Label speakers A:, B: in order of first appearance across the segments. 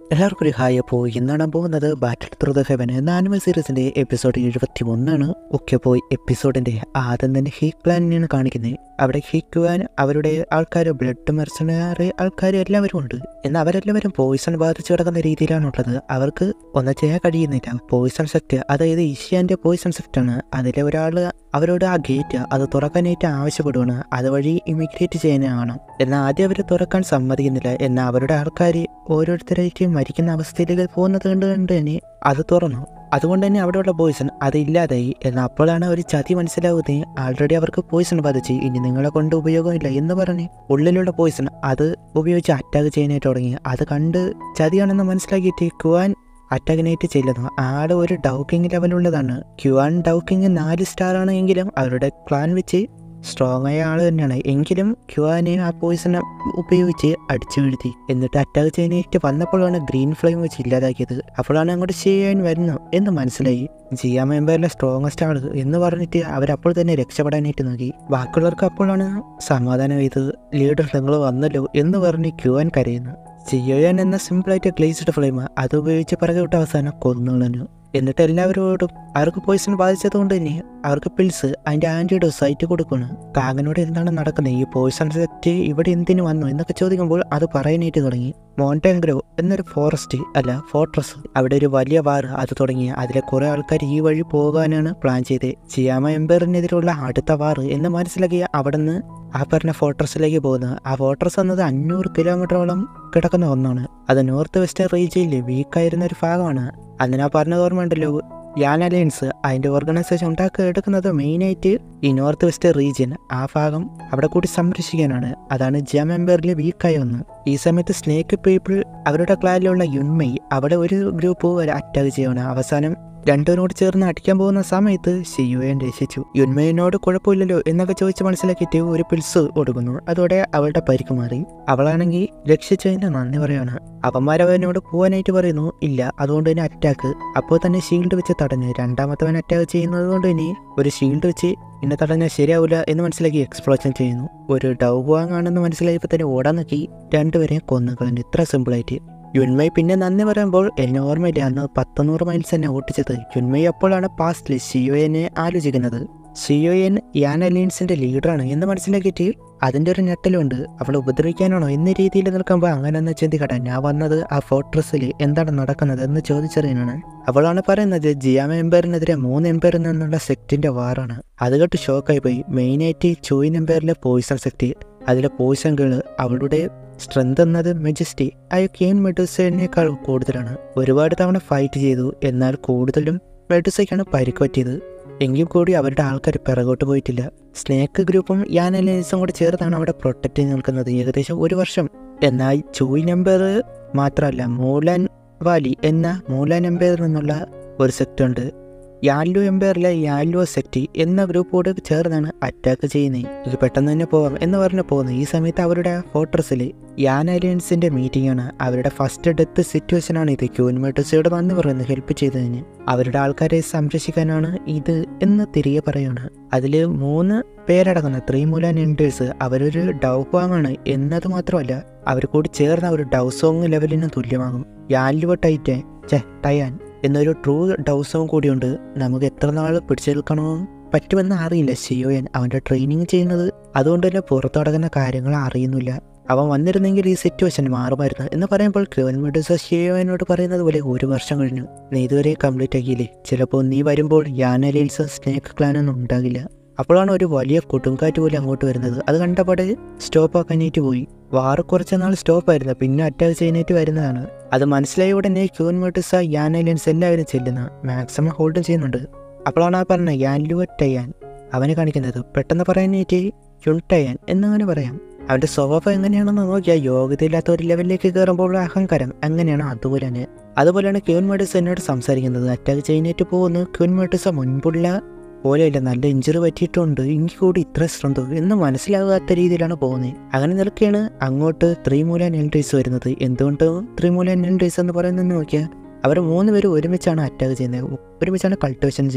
A: എല്ലാവർക്കും ഒരു ഹായ് അപ്പോൾ ഇന്നാണ് പോകുന്നത് ബാറ്റിൽ ത്രൂ ദ ഹെവൻ എന്ന ആനിമൽ സീരീസിൻ്റെ എപ്പിസോഡ് എഴുപത്തി ഒന്നാണ് ഒക്കെ പോയി എപ്പിസോഡിൻ്റെ ആദ്യം തന്നെ ഹീക്ക് പ്ലാനിനെയാണ് കാണിക്കുന്നത് അവിടെ ഹീക്കുവാൻ അവരുടെ ആൾക്കാർ ബ്ലഡ് മെർസണറി ആൾക്കാർ എല്ലാവരും ഉണ്ട് എന്നാൽ അവരെല്ലാവരും പോയിസൺ ബാധിച്ചു കിടക്കുന്ന രീതിയിലാണുള്ളത് അവർക്ക് ഒന്നും ചെയ്യാൻ കഴിയുന്നില്ല പോയിസൺ സെക്ട് അതായത് ഈഷ്യാൻ്റെ പോയിസൺ സെക്റ്റാണ് അതിലെ ഒരാൾ അവരോട് ആ ഗേറ്റ് അത് തുറക്കാനായിട്ട് ആവശ്യപ്പെടുകയാണ് അതുവഴി ഇമിഗ്രേറ്റ് ചെയ്യാനാണ് എന്നാൽ ആദ്യം അവർ തുറക്കാൻ സമ്മതിക്കുന്നില്ല എന്നാൽ അവരുടെ ആൾക്കാർ ഓരോരുത്തരായിട്ട് മരിക്കുന്ന അവസ്ഥയിലേക്ക് പോകുന്നത് കണ്ട് കണ്ട് തന്നെ അത് തുറന്നു അതുകൊണ്ട് തന്നെ അവിടെയുള്ള പോയിസൺ അത് ഇല്ലാതായി എന്നാൽ അപ്പോഴാണ് ഒരു ചതി മനസ്സിലാവുന്നത് ആൾറെഡി അവർക്ക് പോയിസൺ ബാധിച്ച് ഇനി നിങ്ങളെ കൊണ്ട് ഉപയോഗമില്ല എന്ന് പറഞ്ഞ് ഉള്ളിലുള്ള പോയിസൺ അത് ഉപയോഗിച്ച് അറ്റാക്ക് ചെയ്യാനായിട്ട് തുടങ്ങി അത് കണ്ട് ചതിയാണെന്ന് മനസ്സിലാക്കിയിട്ട് കുവാൻ അറ്റാക്കിനായിട്ട് ചെല്ലുന്നു ആള് ഒരു ഡൗക്കിംഗ് ലെവലുള്ളതാണ് ക്യുവാൻ ഡൗക്കിംഗ് നാല് സ്റ്റാർ ആണ് എങ്കിലും അവരുടെ പ്ലാൻ വെച്ച് സ്ട്രോങ് ആയ ആൾ തന്നെയാണ് എങ്കിലും ക്യുവാനെ ആ പോയിസൺ ഉപയോഗിച്ച് അടിച്ചു വീഴ്ത്തി എന്നിട്ട് അറ്റാക്ക് ചെയ്യാനായിട്ട് വന്നപ്പോഴാണ് ഗ്രീൻ ഫ്ലെയിം വെച്ച് ഇല്ലാതാക്കിയത് അപ്പോഴാണ് അങ്ങോട്ട് ചെയ്യാൻ വരുന്നു എന്ന് മനസ്സിലായി ജിയാ മെമ്പറിലെ സ്ട്രോങ്ങസ്റ്റ് ആള് എന്ന് പറഞ്ഞിട്ട് അവരപ്പോൾ തന്നെ രക്ഷപ്പെടാനായിട്ട് നോക്കി ബാക്കിയുള്ളവർക്ക് അപ്പോഴാണ് സമാധാനം ഇത് ലീഡർ നിങ്ങൾ വന്നല്ലോ എന്ന് പറഞ്ഞ് ക്യുവാൻ കരയുന്നു ജിയോയാൻ എന്ന സിമ്പിളായിട്ട് ഗ്ലേസ്ഡ് ഫ്ലെയിം അത് ഉപയോഗിച്ച് പിറകെ വിട്ട് അവസാനം കൊന്നുകളഞ്ഞു എന്നിട്ട് എല്ലാവരോടും അവർക്ക് പോയിസൺ ബാധിച്ചത് കൊണ്ട് തന്നെ അവർക്ക് പിൽസ് അതിന്റെ ആന്റിഡോസ് ആയിട്ട് കൊടുക്കണം കാങ്ങനോട് എന്താണ് നടക്കുന്നത് ഈ പോയിസൺ സെറ്റ് ഇവിടെ എന്തിനു വന്നു എന്നൊക്കെ ചോദിക്കുമ്പോൾ അത് പറയാനായിട്ട് തുടങ്ങി മോണ്ടൻഗ്രോ എന്നൊരു ഫോറസ്റ്റ് അല്ല ഫോർട്രസ് അവിടെ ഒരു വലിയ വാർ അത് തുടങ്ങി അതിലെ കുറെ ആൾക്കാർ ഈ വഴി പോകാനാണ് പ്ലാൻ ചെയ്തത് ചിയാമ എംപയറിനെതിരെയുള്ള അടുത്ത വാർ എന്ന് മനസ്സിലാക്കി അവിടെ നിന്ന് ആ പറഞ്ഞ ഫോർട്രസിലേക്ക് പോകുന്നത് ആ ഫോർട്രസ് എന്നത് അഞ്ഞൂറ് കിലോമീറ്ററോളം കിടക്കുന്ന ഒന്നാണ് അത് നോർത്ത് വെസ്റ്റേൺ റീജിയനിൽ വീക്കായിരുന്ന ഒരു ഭാഗമാണ് അന്ന് ഞാൻ പറഞ്ഞത് ഓർമ്മയുണ്ടല്ലോ യാൻ അലയൻസ് അതിൻ്റെ ഓർഗനൈസേഷൻ ഉണ്ടാക്കി എടുക്കുന്നത് മെയിനായിട്ട് ഈ നോർത്ത് വെസ്റ്റ് റീജിയൻ ആ ഭാഗം അവിടെ കൂടി സംരക്ഷിക്കാനാണ് അതാണ് ജം എംബറിൽ വീക്കായി ഒന്ന് ഈ സമയത്ത് സ്നേക്ക് പീപ്പിൾ അവരുടെ ക്ലാനിലുള്ള യുൻമൈ അവിടെ ഒരു ഗ്രൂപ്പ് അറ്റാക്ക് ചെയ്യണം അവസാനം രണ്ടുപേരോട് ചേർന്ന് അടിക്കാൻ പോകുന്ന സമയത്ത് ഷിയുയെ രക്ഷിച്ചു യുന്മയനോട് കുഴപ്പമില്ലല്ലോ എന്നൊക്കെ ചോദിച്ച് മനസ്സിലാക്കിയിട്ട് ഒരു പിൽസ് കൊടുക്കുന്നു അതോടെ അവളുടെ പരിക്ക് മാറി അവളാണെങ്കിൽ രക്ഷിച്ചതിന് നന്ദി പറയാണ് അവന്മാരവനോട് പോകാനായിട്ട് പറയുന്നു ഇല്ല അതുകൊണ്ട് തന്നെ അറ്റാക്ക് അപ്പോൾ തന്നെ ഷീൽഡ് വെച്ച് തടഞ്ഞു രണ്ടാമത്തവൻ അറ്റാക്ക് ചെയ്യുന്നത് കൊണ്ട് തന്നെ ഒരു ഷീൽഡ് വെച്ച് എന്നെ തടഞ്ഞാൽ ശരിയാവില്ല എന്ന് മനസ്സിലാക്കി എക്സ്പ്ലോഷൻ ചെയ്യുന്നു ഒരു ഡൗവാങ് ആണെന്ന് മനസ്സിലായപ്പോൾ തന്നെ ഓടാൻ നോക്കി രണ്ടുപേരെയും കൊന്നു കളഞ്ഞു ഇത്ര സിമ്പിളായിട്ട് യുൻമൈ പിന്നെ നന്ദി പറയുമ്പോൾ എന്നെ ഓർമ്മയില്ല അന്ന് പത്തൊന്നൂറ് മൈൽസ് എന്നെ ഓട്ടിച്ചത് യുൻമൈ അപ്പോഴാണ് പാസ്റ്റിൽ ഷിയോയനെ ആലോചിക്കുന്നത് ഷിയോയൻ യാൻ അലയൻസിന്റെ ലീഡറാണ് എന്ന് മനസ്സിലാക്കിയിട്ട് അതിൻ്റെ ഒരു ഞെട്ടലുണ്ട് അവളെ ഉപദ്രവിക്കാനാണോ എന്ന രീതിയിൽ നിൽക്കുമ്പോൾ അങ്ങനെ ഒന്ന് ചിന്തിക്കട്ടെ ഞാൻ വന്നത് ആ ഫോർട്രസിൽ എന്താണ് നടക്കുന്നത് എന്ന് ചോദിച്ചറിയാനാണ് അവളാണ് പറയുന്നത് ജിയാമ എംപയറിനെതിരെ മൂന്ന് എംപയറിൽ നിന്നുള്ള സെക്റ്റിന്റെ വാറാണ് അത് കേട്ട് ഷോക്കായി പോയി മെയിനായിട്ട് ചോയിൻ എംപയറിലെ പോയിസൺ സെക്റ്റ് അതിലെ പോയിസൺ ഗേള് അവളുടെ സ്ട്രെങ്ത് എന്നത് മെജസ്റ്റി ആ കെയിൻ മെഡുസേനേക്കാൾ കൂടുതലാണ് ഒരുപാട് തവണ ഫൈറ്റ് ചെയ്തു എന്നാൽ കൂടുതലും മെഡുസയ്ക്കാണ് പരിക്ക് പറ്റിയത് എങ്കിൽ കൂടി അവരുടെ ആൾക്കാർ പിറകോട്ട് പോയിട്ടില്ല സ്നേക്ക് ഗ്രൂപ്പും യാൻ അലയൻസും കൂടെ ചേർത്താണ് അവിടെ പ്രൊട്ടക്റ്റ് ചെയ്ത് നിൽക്കുന്നത് ഏകദേശം ഒരു വർഷം എന്നാൽ ചോയ് നമ്പർ മാത്രമല്ല മൂലാൻ വാലി എന്ന മൂലാൻ എംപയറിൽ നിന്നുള്ള ഒരു സെക്ട് ഉണ്ട് യാലു എംപയറിലെ യാലു സെക്ടി എന്ന ഗ്രൂപ്പോട് ചേർന്നാണ് അറ്റാക്ക് ചെയ്യുന്നത് ഇത് പെട്ടെന്ന് തന്നെ പോവാം എന്ന് പറഞ്ഞ് പോകുന്നത് ഈ സമയത്ത് അവരുടെ ഫോർട്രസിൽ യാൻ അലയൻസിന്റെ മീറ്റിംഗ് ആണ് അവരുടെ ഫസ്റ്റ് ഡെത്ത് സിറ്റുവേഷൻ ആണ് ഇത് ക്യൂൻമേട്ടസയോട് വന്ന് പറയുന്നത് ഹെൽപ്പ് ചെയ്തതിന് അവരുടെ ആൾക്കാരെ സംരക്ഷിക്കാനാണ് ഇത് എന്ന് തിരികെ പറയാണ് അതിൽ മൂന്ന് പേരടങ്ങുന്ന ത്രീമൂലാൻ എൻഡേഴ്സ് അവരൊരു ഡൗവാങ്ങാണ് എന്നത് മാത്രമല്ല അവർ കൂടി ചേർന്ന ഒരു ഡൗസോങ് ലെവലിന് തുല്യമാകും യാലുവ ടൈറ്റൻ ചെ ടയാൻ എന്നൊരു ട്രൂ ഡൗസോങ് കൂടിയുണ്ട് നമുക്ക് എത്ര നാൾ പിടിച്ചു നിൽക്കണോ പറ്റുമെന്ന് അറിയില്ല ഷിയോയൻ അവൻ്റെ ട്രെയിനിങ് ചെയ്യുന്നത് അതുകൊണ്ട് തന്നെ പുറത്തു നടക്കുന്ന കാര്യങ്ങൾ അറിയുന്നില്ല അവൻ വന്നിരുന്നെങ്കിൽ ഈ സിറ്റുവേഷൻ മാറുമായിരുന്നു എന്ന് പറയുമ്പോൾ ഗവൺമെൻറ് ഷിയോയനോട് പറയുന്നത് പോലെ ഒരു വർഷം കഴിഞ്ഞു നീ ഇതുവരെ കംപ്ലീറ്റ് ആക്കിയില്ലേ ചിലപ്പോൾ നീ വരുമ്പോൾ യാനലീൽസ് സ്നേക്ക് ക്ലാനൊന്നും ഉണ്ടാകില്ല അപ്പോഴാണ് ഒരു വലിയ കൊടുങ്കാറ്റ് പോലെ അങ്ങോട്ട് വരുന്നത് അത് കണ്ടപാടെ സ്റ്റോപ്പ് ആക്കാനായിട്ട് പോയി വാറ് കുറച്ച് നാൾ സ്റ്റോപ്പ് ആയിരുന്നു പിന്നെ അറ്റാക്ക് ചെയ്യാനായിട്ട് വരുന്നതാണ് അത് മനസ്സിലായ ഉടനെ ക്യൂൻമോട്ടിസ യാനലിയൻസ് എല്ലാവരും ചെല്ലുന്ന മാക്സിമം ഹോൾഡ് ചെയ്യുന്നുണ്ട് അപ്പോഴാണ് ആ പറഞ്ഞ യാൻലുവറ്റയാൻ അവനെ കാണിക്കുന്നത് പെട്ടെന്ന് പറയാനായിട്ട് യുൺടയാൻ എന്നങ്ങനെ പറയാം അവൻ്റെ സ്വഭാവം എങ്ങനെയാണെന്ന് നോക്കിയാൽ യോഗ്യതയില്ലാത്ത ഒരു ലെവലിലേക്ക് കയറുമ്പോൾ അഹങ്കാരം എങ്ങനെയാണോ അതുപോലെ തന്നെ അതുപോലെയാണ് ക്യൂൻമോട്ടിസ് എന്നോട് സംസാരിക്കുന്നത് അറ്റാക്ക് ചെയ്യാനായിട്ട് പോകുന്നു ക്യൂൻമോട്ടിസ മുൻപുള്ള പോലെയല്ല നല്ല ഇഞ്ചുറി പറ്റിയിട്ടുണ്ട് എനിക്ക് കൂടി ഇത്ര സ്ട്രെങ്ത് എന്ന് മനസ്സിലാകാത്ത രീതിയിലാണ് പോകുന്നത് അങ്ങനെ നിൽക്കുകയാണ് അങ്ങോട്ട് ത്രിമൂല നെൽഡേഴ്സ് വരുന്നത് എന്തുകൊണ്ട് ത്രിമൂല നെൽഡേഴ്സ് എന്ന് പറയുന്നത് നോക്കിയാൽ അവർ മൂന്ന് പേരും ഒരുമിച്ചാണ് അറ്റാക്ക് ചെയ്യുന്നത് ഒരുമിച്ചാണ് കൾട്ടിവേഷൻ ചെയ്യുന്നത്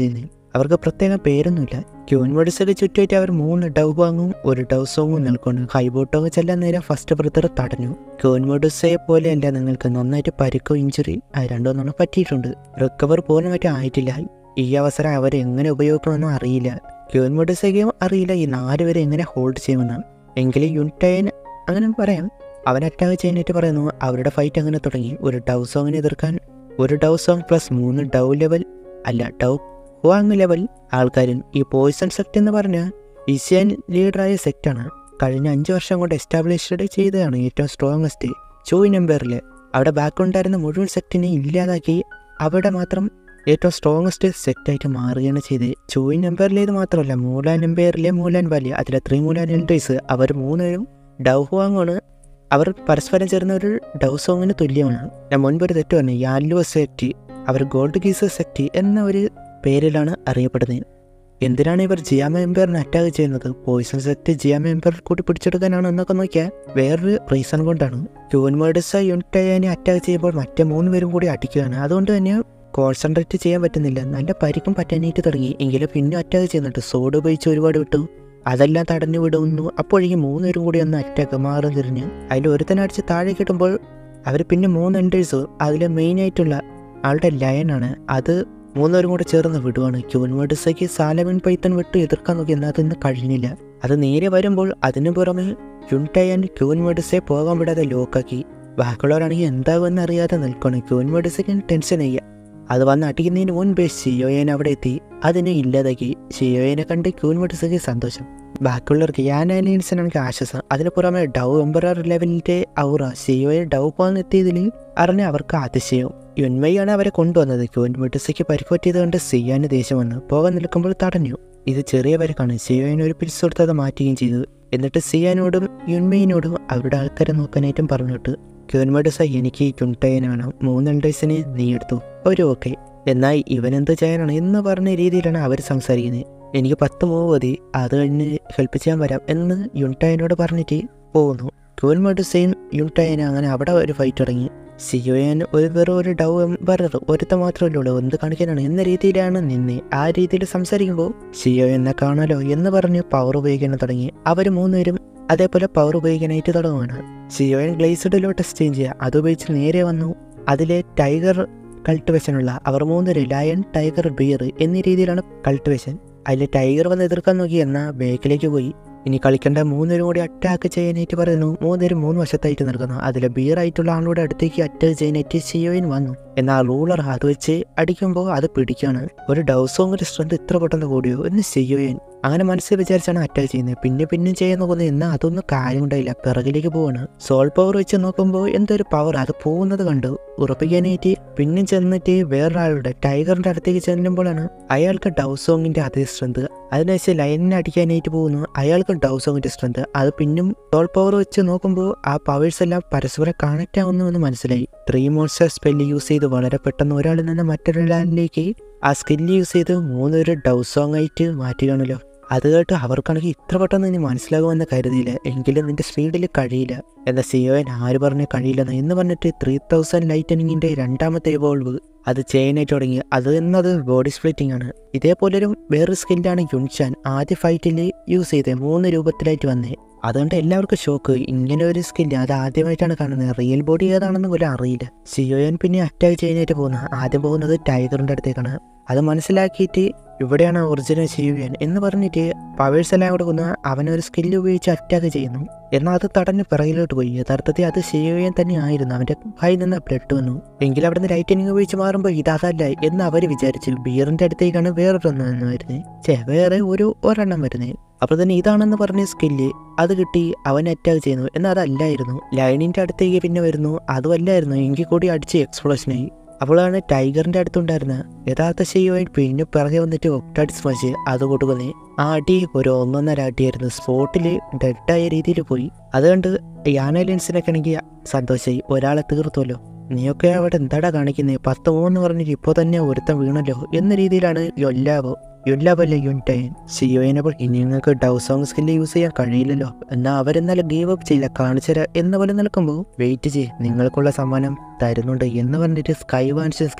A: അവർക്ക് പ്രത്യേക പേരൊന്നുമില്ല ക്യൂൻവേഡ്സിന് ചുറ്റുമായിട്ട് അവർ മൂന്ന് ഡവ് വാങ്ങും ഒരു ഡവ് സോങ്ങും നിൽക്കുന്നു ഹൈബോട്ടോങ് ചെല്ലാൻ നേരം ഫസ്റ്റ് ബ്രദർ തടഞ്ഞു ക്യൂൻവേഡ്സയെ പോലെയല്ല നിങ്ങൾക്ക് നന്നായിട്ട് പരിക്കോ ഇഞ്ചുറി അത് രണ്ടൊന്നും പറ്റിയിട്ടുണ്ട് റിക്കവർ പൂർണ്ണമായിട്ട് ആയിട്ടില്ല ഈ അവസരം അവർ എങ്ങനെ ഉപയോഗിക്കണമെന്നും അറിയില്ല ക്യൂൻവേഡ്സയ്ക്കും അറിയില്ല ഈ നാല് പേരെ എങ്ങനെ ഹോൾഡ് ചെയ്യുമെന്ന് എങ്കിലും യുൻടൈൻ അങ്ങനെ പറയാം അവൻ അറ്റാക്ക് ചെയ്യാനായിട്ട് പറയുന്നു അവരുടെ ഫൈറ്റ് അങ്ങനെ തുടങ്ങി ഒരു ഡവ് സോങ്ങിനെ എതിർക്കാൻ ഒരു ഡവ് സോങ് പ്ലസ് മൂന്ന് ഡവ് ലെവൽ അല്ല ഡവ് ഹുവാങ് ലെവൽ ആൾക്കാരും ഈ പോയിസൺ സെക്ട് എന്ന് പറഞ്ഞ ഇസിയൻ ലീഡറായ സെക്റ്റാണ് കഴിഞ്ഞ അഞ്ച് വർഷം കൊണ്ട് എസ്റ്റാബ്ലിഷ്ഡ് ചെയ്തതാണ് ഏറ്റവും സ്ട്രോങ്ങസ്റ്റ് ചോയ് നമ്പറിൽ അവിടെ ബാക്ക് ഉണ്ടായിരുന്ന മുഴുവൻ സെക്റ്റിനെ ഇല്ലാതാക്കി അവിടെ മാത്രം ഏറ്റവും സ്ട്രോങ്ങസ്റ്റ് സെക്റ്റായിട്ട് മാറുകയാണ് ചെയ്തത് ചോയ് നമ്പറിലേത് മാത്രമല്ല മൂലാൻ നമ്പറിലെ മൂലാൻ വാലി അതിലെ ത്രീ മൂലാൻ എൽഡേഴ്സ് അവർ മൂന്നുപേരും ഡവ് ഹുവാങ്ങാണ് അവർ പരസ്പരം ചേർന്ന ഒരു ഡവ് സോങ്ങിന് തുല്യമാണ് ഞാൻ മുൻപ് ഒരു തെറ്റ് പറഞ്ഞു യാലുവ സെക്ടി അവർ ഗോൾഡ് ഗീസ് സെക്ടി എന്ന ഒരു പേരിലാണ് അറിയപ്പെടുന്നത് എന്തിനാണ് ഇവർ ജിയാമ എംപയറിനെ അറ്റാക്ക് ചെയ്യുന്നത് പോയിസൺ സെക്ട് ജിയാമ എംപയർ കൂടി പിടിച്ചെടുക്കാനാണ് എന്നൊക്കെ നോക്കിയാൽ വേറൊരു റീസൺ കൊണ്ടാണ് ക്യൂൻവേർഡ്സ യുണിറ്റയാനെ അറ്റാക്ക് ചെയ്യുമ്പോൾ മറ്റേ മൂന്ന് പേരും കൂടി അടിക്കുകയാണ് അതുകൊണ്ട് തന്നെ കോൺസെൻട്രേറ്റ് ചെയ്യാൻ പറ്റുന്നില്ല നല്ല പരിക്കും പറ്റാനായിട്ട് തുടങ്ങി എങ്കിലും പിന്നെ അറ്റാക്ക് ചെയ്യുന്നുണ്ട് സോഡ് ഉപയോഗിച്ച് ഒരുപാട് വിട്ടു അതെല്ലാം തടഞ്ഞു വിടുന്നു അപ്പോഴേക്കും മൂന്നുപേരും കൂടി ഒന്ന് അറ്റാക്ക് മാറി തിരിഞ്ഞ് അതിൽ ഒരുത്തനടിച്ച് താഴെ കിട്ടുമ്പോൾ അവർ പിന്നെ മൂന്ന് എൻഡേഴ്സ് അതിൽ മെയിനായിട്ടുള്ള ആളുടെ ലയനാണ് അത് മൂന്നുപേരും കൂടെ ചേർന്ന് വിടുവാണ് ക്യൂൻവേർഡ്സയ്ക്ക് സാലമിൻ പൈത്തൺ വിട്ട് എതിർക്കാൻ നോക്കി എന്നാൽ അതൊന്നും കഴിഞ്ഞില്ല അത് നേരെ വരുമ്പോൾ അതിനു പുറമെ യുൺടയാൻ ക്യൂൻവേർഡ്സെ പോകാൻ വിടാതെ ലോക്കാക്കി ബാക്കിയുള്ളവരാണെങ്കിൽ എന്താകുമെന്ന് അറിയാതെ നിൽക്കണം ക്യൂൻവേർഡ്സയ്ക്ക് ടെൻഷൻ ചെയ്യുക അത് വന്ന് അടിക്കുന്നതിന് മുൻപേ ഷിയോയൻ അവിടെ എത്തി അതിനെ ഇല്ലാതാക്കി ഷിയോയനെ കണ്ട് ക്യൂൻവേർഡ്സയ്ക്ക് സന്തോഷം ബാക്കിയുള്ളവർക്ക് യാൻ അലയൻസിനാണെങ്കിൽ ആശ്വാസം അതിന് പുറമെ ഡൗ എംബറർ ലെവലിന്റെ ഔറ ഷിയോയെ ഡൗ പോകാൻ എത്തിയതിൽ അറിഞ്ഞ് അവർക്ക് അതിശയം യുൻമയാണ് അവരെ കൊണ്ടുവന്നത് ക്യൂൻവേർഡ്സയ്ക്ക് പരിക്കുപറ്റിയത് കൊണ്ട് സിയാന് ദേഷ്യം വന്നു പോകാൻ നിൽക്കുമ്പോൾ തടഞ്ഞു ഇത് ചെറിയ പരിക്കാണ് സിയോയിന് ഒരു പിരിച്ചു കൊടുത്ത് അത് മാറ്റുകയും ചെയ്തു എന്നിട്ട് സിയാനോടും യുൻമയിനോടും അവരുടെ ആൾക്കാരെ നോക്കാനായിട്ടും പറഞ്ഞിട്ട് ക്യൂൻവേർഡ്സ എനിക്ക് യുൺടയനെ വേണം മൂന്ന് എൽഡേഴ്സിനെ നീ എടുത്തു ഒരു ഓക്കെ എന്നാൽ ഇവൻ എന്ത് ചെയ്യാനാണ് എന്ന് പറഞ്ഞ രീതിയിലാണ് അവർ സംസാരിക്കുന്നത് എനിക്ക് പത്ത് മൂവ് മതി അത് കഴിഞ്ഞ് ഹെൽപ്പ് ചെയ്യാൻ വരാം എന്ന് യുൺടയനോട് പറഞ്ഞിട്ട് പോകുന്നു ക്യൂൻവേർഡ്സയും യുൺടയനും അങ്ങനെ അവിടെ ഒരു ഫൈറ്റ് തുടങ്ങി സിയോയൻ ഒരു വെറും ഒരു ഡൗ എംബറർ ഒരുത്ത മാത്രമല്ലേ ഉള്ളൂ എന്ത് കാണിക്കാനാണ് എന്ന രീതിയിലാണ് നിന്നെ ആ രീതിയിൽ സംസാരിക്കുമ്പോൾ സിയോ എന്നെ കാണാലോ എന്ന് പറഞ്ഞ് പവർ ഉപയോഗിക്കാൻ തുടങ്ങി അവർ മൂന്നുപേരും അതേപോലെ പവർ ഉപയോഗിക്കാനായിട്ട് തുടങ്ങുകയാണ് സിയോയൻ ഗ്ലേസ്ഡിലോട്ട് ചേഞ്ച് ചെയ്യുക അത് ഉപയോഗിച്ച് നേരെ വന്നു അതിലെ ടൈഗർ കൾട്ടിവേഷനുള്ള അവർ മൂന്നുപേര് ലയൺ ടൈഗർ ബിയർ എന്നീ രീതിയിലാണ് കൾട്ടിവേഷൻ അതിൽ ടൈഗർ വന്ന് എതിർക്കാൻ നോക്കി എന്നാൽ ബേക്കിലേക്ക് പോയി ഇനി കളിക്കേണ്ട മൂന്നുപേരും കൂടി അറ്റാക്ക് ചെയ്യാനായിട്ട് പറയുന്നു മൂന്നുപേരും മൂന്ന് വശത്തായിട്ട് നിൽക്കുന്നു അതിൽ ബിയർ ആയിട്ടുള്ള ആളുടെ അടുത്തേക്ക് അറ്റാക്ക് ചെയ്യാനായിട്ട് സിയോയിൻ വന്നു എന്നാൽ റൂളർ അത് വെച്ച് അടിക്കുമ്പോൾ അത് പിടിക്കാണ് ഒരു ഡൗസോങ്ങിന്റെ സ്ട്രെങ്ത് ഇത്ര പെട്ടെന്ന് കൂടിയോ എന്ന് സിയോയിൻ അങ്ങനെ മനസ്സിൽ വിചാരിച്ചാണ് അറ്റാക്ക് ചെയ്യുന്നത് പിന്നെ പിന്നെ ചെയ്യാൻ നോക്കുന്നത് എന്നാൽ അതൊന്നും കാര്യം ഉണ്ടായില്ല പിറകിലേക്ക് പോവാണ് സോൾ പവർ വെച്ച് നോക്കുമ്പോൾ എന്തൊരു പവർ അത് പോകുന്നത് കണ്ടു ഉറപ്പിക്കാനായിട്ട് പിന്നെ ചെന്നിട്ട് വേറൊരാളുടെ ടൈഗറിന്റെ അടുത്തേക്ക് ചെല്ലുമ്പോഴാണ് അയാൾക്ക് ഡൗസോങ്ങിന്റെ അതേ സ്ട്രെങ്ത് അതിനുശേഷം ലൈനിനെ അടിക്കാനായിട്ട് പോകുന്നു അയാൾക്ക് ഡൗസോങ്ങിന്റെ സ്ട്രെങ്ത് അത് പിന്നും സോൾ പവർ വെച്ച് നോക്കുമ്പോൾ ആ പവേഴ്സ് എല്ലാം പരസ്പരം കണക്ട് ആവുന്നു എന്ന് മനസ്സിലായി ത്രീ മോൺസ്റ്റർ സ്പെല്ല് യൂസ് ചെയ്ത് വളരെ പെട്ടെന്ന് ഒരാളിൽ നിന്ന് മറ്റൊരാളിലേക്ക് ആ സ്കില്ല് യൂസ് ചെയ്ത് മൂന്നൊരു ഡൗസോങ് ആയിട്ട് മാറ്റുകയാണല്ലോ അത് കേട്ട് അവർക്കാണെങ്കിൽ ഇത്ര പെട്ടെന്ന് ഇനി മനസ്സിലാകുമെന്ന് കരുതിയില്ല എങ്കിലും നിന്റെ സ്പീഡിൽ കഴിയില്ല എന്നാൽ സിയോൻ ആര് പറഞ്ഞ് കഴിയില്ലെന്ന് എന്ന് പറഞ്ഞിട്ട് ത്രീ തൗസൻഡ് ലൈറ്റനിങ്ങിന്റെ രണ്ടാമത്തെ എവോൾവ് അത് ചെയ്യാനായിട്ട് തുടങ്ങി അത് എന്നത് ബോഡി സ്പ്ലിറ്റിംഗ് ആണ് ഇതേപോലൊരു വേറൊരു സ്കില്ലാണ് യുൻഷാൻ ആദ്യ ഫൈറ്റിൽ യൂസ് ചെയ്തത് മൂന്ന് രൂപത്തിലായിട്ട് വന്നേ അതുകൊണ്ട് എല്ലാവർക്കും ഷോക്ക് ഇങ്ങനെ ഒരു സ്കില്ല് അത് ആദ്യമായിട്ടാണ് കാണുന്നത് റിയൽ ബോഡി ഏതാണെന്ന് പോലും അറിയില്ല സിയോയൻ പിന്നെ അറ്റാക്ക് ചെയ്യാനായിട്ട് പോകുന്നത് ആദ്യം പോകുന്നത് ടൈഗറിന്റെ അടുത്തേക്കാണ് അത് മനസ്സിലാക്കിയിട്ട് ഇവിടെയാണ് ഒറിജിനൽ ചെയ്യുവാൻ എന്ന് പറഞ്ഞിട്ട് പവേഴ്സ് എല്ലാം കൂടെ കൊന്ന് അവനൊരു സ്കില്ല് ഉപയോഗിച്ച് അറ്റാക്ക് ചെയ്യുന്നു എന്നാൽ അത് തടഞ്ഞ് പിറകിലോട്ട് പോയി യഥാർത്ഥത്തിൽ അത് ചെയ്യുവാൻ തന്നെ ആയിരുന്നു അവൻ്റെ കയ്യിൽ നിന്ന് ബ്ലഡ് വന്നു എങ്കിലും അവിടെ നിന്ന് ലൈറ്റനിങ് ഉപയോഗിച്ച് മാറുമ്പോൾ ഇതല്ല എന്ന് അവർ വിചാരിച്ചു ബിയറിന്റെ അടുത്തേക്കാണ് വേറൊരെണ്ണം വരുന്നത് ചേ വേറെ ഒരു ഒരെണ്ണം വരുന്നത് അപ്പോൾ തന്നെ ഇതാണെന്ന് പറഞ്ഞ സ്കില്ല് അത് കിട്ടി അവൻ അറ്റാക്ക് ചെയ്യുന്നു എന്നാൽ അതല്ലായിരുന്നു ലൈനിന്റെ അടുത്തേക്ക് പിന്നെ വരുന്നു അതുമല്ലായിരുന്നു എങ്കിൽ കൂടി അടിച്ച് എക്സ്പ്ലോഷനായി അപ്പോഴാണ് ടൈഗറിന്റെ അടുത്തുണ്ടായിരുന്നത് യഥാർത്ഥ ചെയ്യുവാൻ പിന്നെ പിറകെ വന്നിട്ട് ഒക്ടാഡ് സ്മാഷ് അത് കൊടുക്കുന്നേ ആ അടി ഒരു ഒന്നൊന്നര അടിയായിരുന്നു സ്പോട്ടിൽ ഡെഡായ രീതിയിൽ പോയി അതുകൊണ്ട് യാനലൻസിനൊക്കെ ആണെങ്കിൽ സന്തോഷമായി ഒരാളെ തീർത്തുമല്ലോ നീയൊക്കെ അവിടെ എന്താടാ കാണിക്കുന്നത് പത്ത് മൂന്ന് പറഞ്ഞിട്ട് ഇപ്പോൾ തന്നെ ഒരുത്തം വീണല്ലോ എന്ന രീതിയിലാണ് യൊല്ലാവോ യൊല്ലാവല്ലേ യുൻടൈൻ സിയോയിനപ്പോൾ ഇനി നിങ്ങൾക്ക് ഡൗസോങ് സ്കില്ല് യൂസ് ചെയ്യാൻ കഴിയില്ലല്ലോ എന്നാൽ അവരെന്നാലും ഗീവ് അപ്പ് ചെയ്യില്ല കാണിച്ചുതരാം എന്ന പോലെ നിൽക്കുമ്പോൾ വെയിറ്റ് ചെയ്യ് നിങ്ങൾക്കുള്ള സമ്മാനം തരുന്നുണ്ട് എന്ന് പറഞ്ഞിട്ട് സ്കൈ വാൻസ് സ്കില്ല്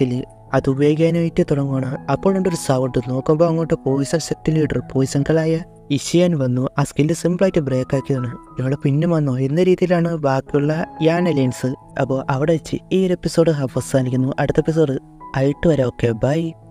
A: അത് ഉപയോഗിക്കാനായിട്ട് തുടങ്ങുകയാണ് അപ്പോഴുണ്ട് ഒരു സൗണ്ട് നോക്കുമ്പോൾ അങ്ങോട്ട് പോയിസൺ സെക്ട് ലീഡർ പോയിസൺ കളായ ഇഷിയാൻ വന്നു ആ സ്കില്ല് സിമ്പിളായിട്ട് ബ്രേക്ക് ആക്കിയതാണ് ഇയാൾ പിന്നെ വന്നു എന്ന രീതിയിലാണ് ബാക്കിയുള്ള യാൻ അലയൻസ് അപ്പോൾ അവിടെ വെച്ച് ഈ ഒരു എപ്പിസോഡ് അവസാനിക്കുന്നു അടുത്ത എപ്പിസോഡ് ആയിട്ട് വരാം ഓക്കെ ബൈ